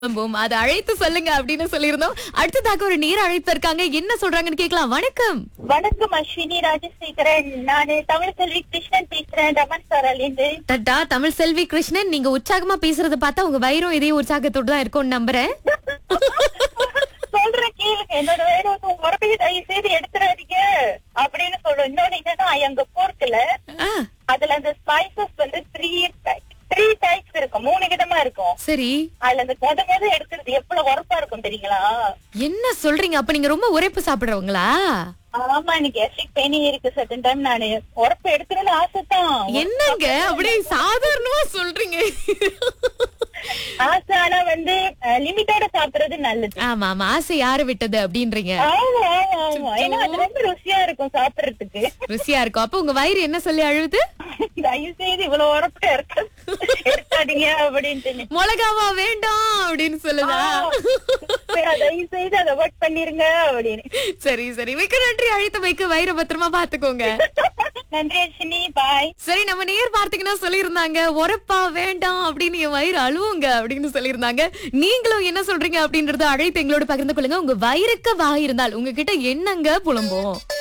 புலம்பும் அதை அழைத்து சொல்லுங்க அப்படின்னு சொல்லியிருந்தோம் அடுத்ததாக ஒரு நேர அழைப்பு இருக்காங்க என்ன சொல்றாங்கன்னு கேட்கலாம் வணக்கம் வணக்கம் அஸ்வினி ராஜசேகரன் நானு தமிழ் செல்வி கிருஷ்ணன் பேசுறேன் ரமன் சாராலேந்து டட்டா தமிழ் செல்வி கிருஷ்ணன் நீங்க உற்சாகமா பேசுறத பார்த்தா உங்க வயிறும் இதே உற்சாகத்தோடு தான் இருக்கும்னு நம்புறேன் சொல்ற கேளுங்க என்னோட வேற ஒரு உறவையை தயவு செய்து எடுத்துறாதீங்க அப்படின்னு சொல்றோம் இன்னொன்னு என்னன்னா எங்க போர்க்குல ஆ, அதுல அந்த ஸ்பைசஸ் வந்து த்ரீ த்ரீ டைப்ஸ் இருக்கும் மூணு விதமா இருக்கும் சரி அதுல அந்த முத முத எடுக்கிறது எவ்வளவு உரப்பா இருக்கும் தெரியுங்களா என்ன சொல்றீங்க அப்ப நீங்க ரொம்ப உரைப்பு சாப்பிடுறவங்களா ஆமா எனக்கு எஸ்டிக் பெயினே இருக்கு சட்டன் டைம் நானு உரப்பு எடுக்கணும்னு ஆசைதான் என்னங்க அப்படியே சாதாரணமா சொல்றீங்க ஆசை ஆனா வந்து லிமிட்டோட சாப்பிடுறது நல்லது ஆமா ஆமா ஆசை யாரு விட்டது அப்படின்றீங்க ஆமா ஆமா ஆமா ஏன்னா அது ரொம்ப ருசியா இருக்கும் சாப்பிடுறதுக்கு ருசியா இருக்கும் அப்ப உங்க வயிறு என்ன சொல்லி அழுவுது தயவு செய்து இவ்வளவு உரப்பு இருக்க எடுக்காதீங்க அப்படின்ட்டு மிளகாவா வேண்டாம் அப்படின்னு சொல்லுதா தயவு செய்து அதை ஒர்க் பண்ணிருங்க அப்படின்னு சரி சரி மிக்க நன்றி அழைத்தமைக்கு வயிறு பத்திரமா பாத்துக்கோங்க நன்றி அர்ஷினி பாய் சரி நம்ம நேர் பார்த்தீங்கன்னா சொல்லியிருந்தாங்க உரப்பா வேண்டாம் அப்படின்னு என் வயிறு அழுவுங்க அப்படின்னு சொல்லியிருந்தாங்க நீங்களும் என்ன சொல்றீங்க அப்படின்றத அழைத்து எங்களோட பகிர்ந்து கொள்ளுங்க உங்க வயிறுக்கு வாய் இருந்தால் உங்ககிட்ட என்னங்க புலம்பும்